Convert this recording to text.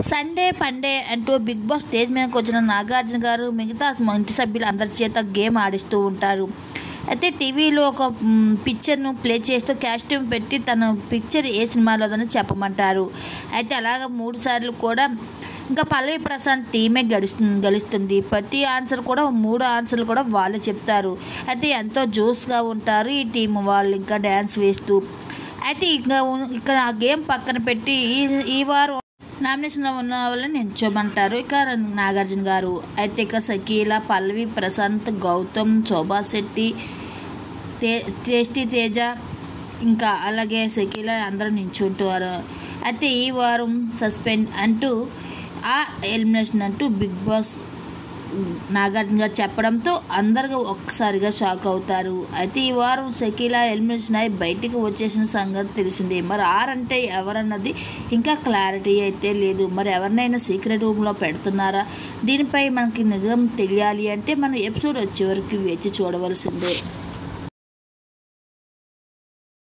Sunday పండే అంటూ big boss stage మీదకి వచ్చిన నాగార్జున గారు మిగతా ఇంటి సభ్యులు అందరి చేత గేమ్ ఆడిస్తూ ఉంటారు అయితే టీవీలో ఒక మ్, పిక్చర్ను ప్లే చేస్తూ కాస్ట్యూమ్ పెట్టి తన పిక్చర్ ఏ సినిమాలోదని చెప్పమంటారు అయితే అలాగ మూడు సార్లు కూడా ఇంకా పల్లవి ప్రశాంత్ టీమే గడుస్తుంది గెలుస్తుంది ప్రతి ఆన్సర్ కూడా మూడు ఆన్సర్లు కూడా వాళ్ళే చెప్తారు అయితే ఎంతో జోస్గా ఉంటారు ఈ టీం వాళ్ళు ఇంకా డ్యాన్స్ వేస్తూ అయితే ఇంకా ఉ- ఇక్కడ ఆ గేమ్ పక్కన పెట్టి ఈ ఈ వారం నామినేషన్లో ఉన్న వాళ్ళని ఎంచోమంటారు ఇక నాగార్జున గారు అయితే ఇక సకీల పల్లవి ప్రశాంత్ గౌతమ్ శోభా శెట్టి తే టేస్టీ తేజ ఇంకా అలాగే సకీల అందరూ నించుంటారు అయితే ఈ వారం సస్పెండ్ అంటూ ఆ ఎలిమినేషన్ అంటూ బిగ్ బాస్ నాగార్జున గారు చెప్పడంతో అందరూ ఒక్కసారిగా షాక్ అవుతారు అయితే ఈ వారం షకీలా ఎలిమినేషన్ అయి బయటికి వచ్చేసిన సంగతి తెలిసిందే మరి ఆరంటే ఎవరన్నది ఇంకా క్లారిటీ అయితే లేదు మరి ఎవరినైనా సీక్రెట్ రూమ్లో పెడుతున్నారా దీనిపై మనకి నిజం తెలియాలి అంటే మనం ఎపిసోడ్ వచ్చే వరకు వేచి చూడవలసిందే